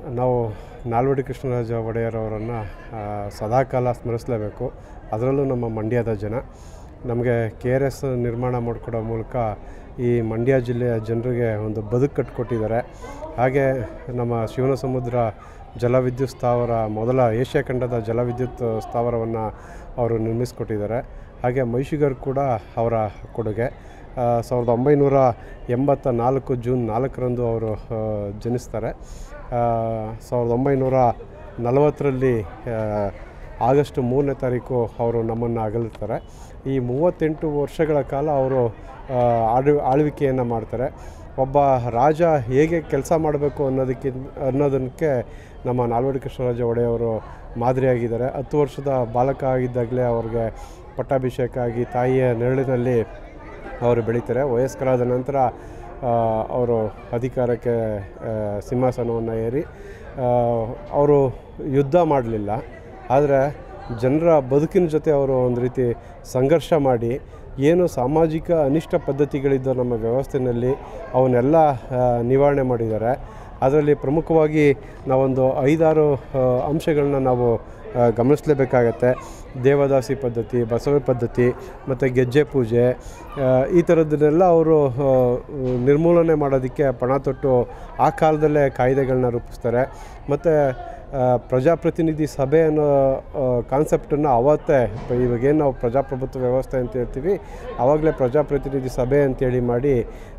ನಾವು ನಾಲ್ವಡಿ ಕೃಷ್ಣರಾಜ ಒಡೆಯರ್ ಅವರನ್ನು ಸದಾಕಾಲ ಸ್ಮರಿಸಲೇಬೇಕು ಅದರಲ್ಲೂ ನಮ್ಮ ಮಂಡ್ಯದ ಜನ ನಮಗೆ ಕೆ ಆರ್ ಎಸ್ ನಿರ್ಮಾಣ ಮಾಡಿಕೊಡೋ ಮೂಲಕ ಈ ಮಂಡ್ಯ ಜಿಲ್ಲೆಯ ಜನರಿಗೆ ಒಂದು ಬದುಕು ಕಟ್ಟಿಕೊಟ್ಟಿದ್ದಾರೆ ಹಾಗೆ ನಮ್ಮ ಶಿವನ ಸಮುದ್ರ ಜಲವಿದ್ಯುತ್ ಸ್ಥಾವರ ಮೊದಲ ಏಷ್ಯಾ ಖಂಡದ ಜಲವಿದ್ಯುತ್ ಸ್ಥಾವರವನ್ನು ಅವರು ನಿರ್ಮಿಸಿಕೊಟ್ಟಿದ್ದಾರೆ ಹಾಗೆ ಮೈಷಿಗರ್ ಕೂಡ ಅವರ ಕೊಡುಗೆ ಆ, ಸಾವಿರದ ಒಂಬೈನೂರ ಎಂಬತ್ತ ನಾಲ್ಕು ಜೂನ್ ನಾಲ್ಕರಂದು ಅವರು ಆ, ಜನಿಸ್ತಾರೆ ಆ, ಸಾವಿರದ ಒಂಬೈನೂರ ನಲವತ್ತರಲ್ಲಿ ಆ, ಆಗಸ್ಟ್ ಮೂರನೇ ತಾರೀಕು ಅವರು ನಮ್ಮನ್ನು ಅಗಲಿರ್ತಾರೆ ಈ ಮೂವತ್ತೆಂಟು ವರ್ಷಗಳ ಕಾಲ ಅವರು ಆ, ಆಳ್ವಿ ಆಳ್ವಿಕೆಯನ್ನು ಮಾಡ್ತಾರೆ ಒಬ್ಬ ರಾಜ ಹೇಗೆ ಕೆಲಸ ಮಾಡಬೇಕು ಅನ್ನೋದಕ್ಕಿಂತ ಅನ್ನೋದಕ್ಕೆ ನಮ್ಮ ನಾಲ್ವಡಿ ಕೃಷ್ಣರಾಜ ಒಡೆಯವರು ಮಾದರಿಯಾಗಿದ್ದಾರೆ ಹತ್ತು ವರ್ಷದ ಬಾಲಕ ಆಗಿದ್ದಾಗಲೇ ಅವ್ರಿಗೆ ಪಟ್ಟಾಭಿಷೇಕ ಆಗಿ ತಾಯಿಯ ನೆರಳಿನಲ್ಲಿ ಅವರು ಬೆಳೀತಾರೆ ವಯಸ್ಕರಾದ ನಂತರ ಆ, ಅವರು ಅಧಿಕಾರಕ್ಕೆ ಆ, ಸಿಂಹಾಸನವನ್ನು ಏರಿ ಆ, ಅವರು ಯುದ್ಧ ಮಾಡಲಿಲ್ಲ ಆದರೆ ಜನರ ಬದುಕಿನ ಜೊತೆ ಅವರು ಒಂದು ರೀತಿ ಸಂಘರ್ಷ ಮಾಡಿ ಏನು ಸಾಮಾಜಿಕ ಅನಿಷ್ಟ ಪದ್ಧತಿಗಳಿದ್ದೋ ನಮ್ಮ ವ್ಯವಸ್ಥೆಯಲ್ಲಿ ಅವನ್ನೆಲ್ಲ ಆ, ನಿವಾರಣೆ ಮಾಡಿದ್ದಾರೆ ಅದರಲ್ಲಿ ಪ್ರಮುಖವಾಗಿ ನಾವೊಂದು ಐದಾರು ಆ, ಅಂಶಗಳನ್ನ ನಾವು ಆ, ಗಮನಿಸಲೇಬೇಕಾಗತ್ತೆ ದೇವದಾಸಿ ಪದ್ಧತಿ ಬಸವ ಪದ್ಧತಿ ಮತ್ತು ಗೆಜ್ಜೆ ಪೂಜೆ ಆ, ಈ ಥರದ್ದನ್ನೆಲ್ಲ ಅವರು ಆ, ನಿರ್ಮೂಲನೆ ಮಾಡೋದಕ್ಕೆ ಪಣ ತೊಟ್ಟು ಆ ಕಾಲದಲ್ಲೇ ಕಾಯ್ದೆಗಳನ್ನ ರೂಪಿಸ್ತಾರೆ ಮತ್ತು ಪ್ರಜಾಪ್ರತಿನಿಧಿ ಸಭೆ ಅನ್ನೋ ಕಾನ್ಸೆಪ್ಟನ್ನು ಅವತ್ತೇ ಇವಾಗೇನು ನಾವು ಪ್ರಜಾಪ್ರಭುತ್ವ ವ್ಯವಸ್ಥೆ ಅಂತ ಹೇಳ್ತೀವಿ ಆವಾಗಲೇ ಪ್ರಜಾಪ್ರತಿನಿಧಿ ಸಭೆ ಅಂತೇಳಿ ಮಾಡಿ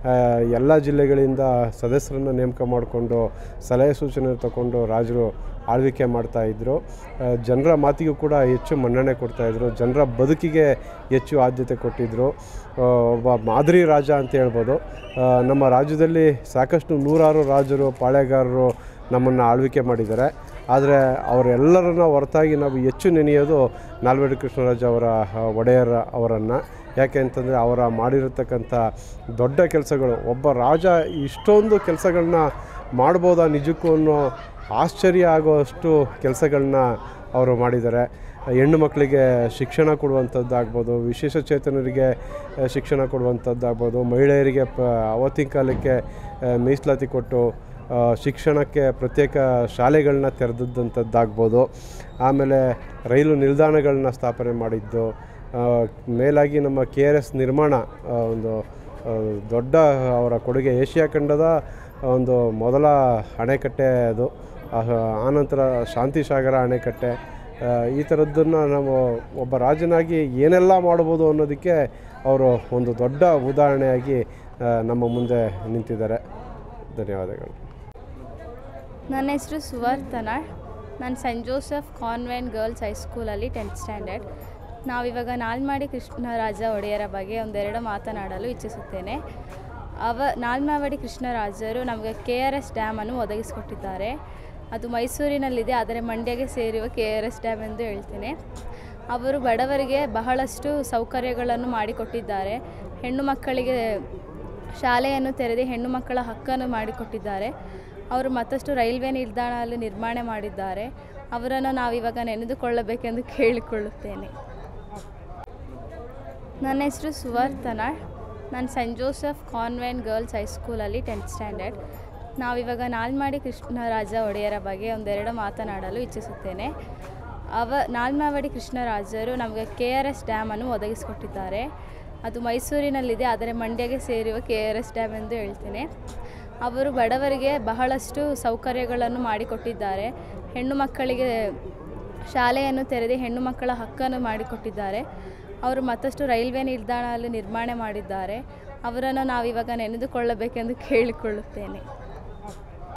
ಎಲ್ಲ ಜಿಲ್ಲೆಗಳಿಂದ ಸದಸ್ಯರನ್ನು ನೇಮಕ ಮಾಡಿಕೊಂಡು ಸಲಹೆ ಸೂಚನೆ ತಗೊಂಡು ರಾಜರು ಆಳ್ವಿಕೆ ಮಾಡ್ತಾಯಿದ್ರು ಜನರ ಮಾತಿಗೂ ಕೂಡ ಹೆಚ್ಚು ಮನ್ನಣೆ ಕೊಡ್ತಾಯಿದ್ರು ಜನರ ಬದುಕಿಗೆ ಹೆಚ್ಚು ಆದ್ಯತೆ ಕೊಟ್ಟಿದ್ದರು ಆ, ಒಬ್ಬ ಮಾದರಿ ರಾಜ ಅಂತ ಹೇಳ್ಬೋದು ಆ, ನಮ್ಮ ರಾಜ್ಯದಲ್ಲಿ ಸಾಕಷ್ಟು ನೂರಾರು ರಾಜರು ಪಾಳೆಗಾರರು ನಮ್ಮನ್ನು ಆಳ್ವಿಕೆ ಮಾಡಿದ್ದಾರೆ ಆದರೆ ಅವರೆಲ್ಲರನ್ನ ಹೊರತಾಗಿ ನಾವು ಹೆಚ್ಚು ನೆನೆಯೋದು ನಾಲ್ವಡಿ ಕೃಷ್ಣರಾಜ ಅವರ ಆ, ಒಡೆಯರ್ ಅವರನ್ನು ಯಾಕೆ ಅಂತಂದರೆ ಅವರ ಮಾಡಿರತಕ್ಕಂಥ ದೊಡ್ಡ ಕೆಲಸಗಳು ಒಬ್ಬ ರಾಜ ಇಷ್ಟೊಂದು ಕೆಲಸಗಳನ್ನ ಮಾಡ್ಬೋದಾ ನಿಜಕ್ಕೂ ಅನ್ನೋ ಆಶ್ಚರ್ಯ ಆಗುವಷ್ಟು ಕೆಲಸಗಳನ್ನ ಅವರು ಮಾಡಿದ್ದಾರೆ ಹೆಣ್ಣು ಮಕ್ಕಳಿಗೆ ಶಿಕ್ಷಣ ಕೊಡುವಂಥದ್ದಾಗ್ಬೋದು ವಿಶೇಷ ಚೇತನರಿಗೆ ಆ, ಶಿಕ್ಷಣ ಕೊಡುವಂಥದ್ದಾಗ್ಬೋದು ಮಹಿಳೆಯರಿಗೆ ಪ ಅವತ್ತಿನ ಕಾಲಕ್ಕೆ ಆ, ಮೀಸಲಾತಿ ಕೊಟ್ಟು ಆ, ಶಿಕ್ಷಣಕ್ಕೆ ಪ್ರತ್ಯೇಕ ಶಾಲೆಗಳನ್ನ ತೆರೆದಂಥದ್ದಾಗ್ಬೋದು ಆಮೇಲೆ ರೈಲು ನಿಲ್ದಾಣಗಳನ್ನ ಸ್ಥಾಪನೆ ಮಾಡಿದ್ದು ಆ, ಮೇಲಾಗಿ ನಮ್ಮ ಕೆ ಆರ್ ಎಸ್ ನಿರ್ಮಾಣ ಆ, ಒಂದು ಆ, ದೊಡ್ಡ ಅವರ ಕೊಡುಗೆ ಏಷ್ಯಾ ಖಂಡದ ಒಂದು ಮೊದಲ ಅಣೆಕಟ್ಟೆ ಅದು ಆ, ಆನಂತರ ಶಾಂತಿಸಾಗರ ಅಣೆಕಟ್ಟೆ ಆ, ಈ ಥರದ್ದನ್ನು ನಾವು ಒಬ್ಬ ರಾಜನಾಗಿ ಏನೆಲ್ಲ ಮಾಡ್ಬೋದು ಅನ್ನೋದಕ್ಕೆ ಅವರು ಒಂದು ದೊಡ್ಡ ಉದಾಹರಣೆಯಾಗಿ ಆ, ನಮ್ಮ ಮುಂದೆ ನಿಂತಿದ್ದಾರೆ ಧನ್ಯವಾದಗಳು ನನ್ನ ಹೆಸರು ಸುವರ್ತನಾಳ್ ನಾನು ಸೆಂಟ್ ಜೋಸೆಫ್ ಕಾನ್ವೆಂಟ್ ಗರ್ಲ್ಸ್ ಹೈಸ್ಕೂಲಲ್ಲಿ ಟೆಂತ್ ಸ್ಟ್ಯಾಂಡರ್ಡ್ ನಾವಿವಾಗ ನಾಲ್ಮಾಡಿ ಕೃಷ್ಣರಾಜ ಒಡೆಯರ ಬಗ್ಗೆ ಒಂದೆರಡು ಮಾತನಾಡಲು ಇಚ್ಛಿಸುತ್ತೇನೆ ಅವ ನಾಲ್ಮಾವಡಿ ಕೃಷ್ಣರಾಜರು ನಮಗೆ ಕೆ ಆರ್ ಎಸ್ ಡ್ಯಾಮನ್ನು ಒದಗಿಸಿಕೊಟ್ಟಿದ್ದಾರೆ ಅದು ಮೈಸೂರಿನಲ್ಲಿದೆ ಆದರೆ ಮಂಡ್ಯಗೆ ಸೇರಿರುವ ಕೆ ಆರ್ ಎಸ್ ಡ್ಯಾಮ್ ಎಂದು ಹೇಳ್ತೇನೆ ಅವರು ಬಡವರಿಗೆ ಬಹಳಷ್ಟು ಸೌಕರ್ಯಗಳನ್ನು ಮಾಡಿಕೊಟ್ಟಿದ್ದಾರೆ ಹೆಣ್ಣು ಮಕ್ಕಳಿಗೆ ಶಾಲೆಯನ್ನು ತೆರೆದು ಹೆಣ್ಣು ಮಕ್ಕಳ ಹಕ್ಕನ್ನು ಮಾಡಿಕೊಟ್ಟಿದ್ದಾರೆ ಅವರು ಮತ್ತಷ್ಟು ರೈಲ್ವೆ ನಿಲ್ದಾಣದಲ್ಲಿ ನಿರ್ಮಾಣ ಮಾಡಿದ್ದಾರೆ ಅವರನ್ನು ನಾವಿವಾಗ ನೆನೆದುಕೊಳ್ಳಬೇಕೆಂದು ಕೇಳಿಕೊಳ್ಳುತ್ತೇನೆ ನನ್ನ ಹೆಸರು ಸುವರ್ತನಾಳ್ ನಾನು ಸೆಂಟ್ ಜೋಸೆಫ್ ಕಾನ್ವೆಂಟ್ ಗರ್ಲ್ಸ್ ಹೈಸ್ಕೂಲಲ್ಲಿ ಟೆಂತ್ ಸ್ಟ್ಯಾಂಡರ್ಡ್ ನಾವಿವಾಗ ನಾಲ್ಮಾಡಿ ಕೃಷ್ಣರಾಜ ಒಡೆಯರ ಬಗ್ಗೆ ಒಂದೆರಡು ಮಾತನಾಡಲು ಇಚ್ಛಿಸುತ್ತೇನೆ ಅವ ನಾಲ್ಮಾವಡಿ ಕೃಷ್ಣರಾಜರು ನಮಗೆ ಕೆ ಆರ್ ಎಸ್ ಡ್ಯಾಮನ್ನು ಒದಗಿಸಿಕೊಟ್ಟಿದ್ದಾರೆ ಅದು ಮೈಸೂರಿನಲ್ಲಿದೆ ಆದರೆ ಮಂಡ್ಯಗೆ ಸೇರಿರುವ ಕೆ ಆರ್ ಎಸ್ ಡ್ಯಾಮ್ ಎಂದು ಹೇಳ್ತೇನೆ ಅವರು ಬಡವರಿಗೆ ಬಹಳಷ್ಟು ಸೌಕರ್ಯಗಳನ್ನು ಮಾಡಿಕೊಟ್ಟಿದ್ದಾರೆ ಹೆಣ್ಣು ಮಕ್ಕಳಿಗೆ ಶಾಲೆಯನ್ನು ತೆರೆದು ಹೆಣ್ಣು ಮಕ್ಕಳ ಹಕ್ಕನ್ನು ಮಾಡಿಕೊಟ್ಟಿದ್ದಾರೆ ಅವರು ಮತ್ತಷ್ಟು ರೈಲ್ವೆ ನಿಲ್ದಾಣದಲ್ಲಿ ನಿರ್ಮಾಣ ಮಾಡಿದ್ದಾರೆ ಅವರನ್ನು ನಾವಿವಾಗ ನೆನೆದುಕೊಳ್ಳಬೇಕೆಂದು ಕೇಳಿಕೊಳ್ಳುತ್ತೇನೆ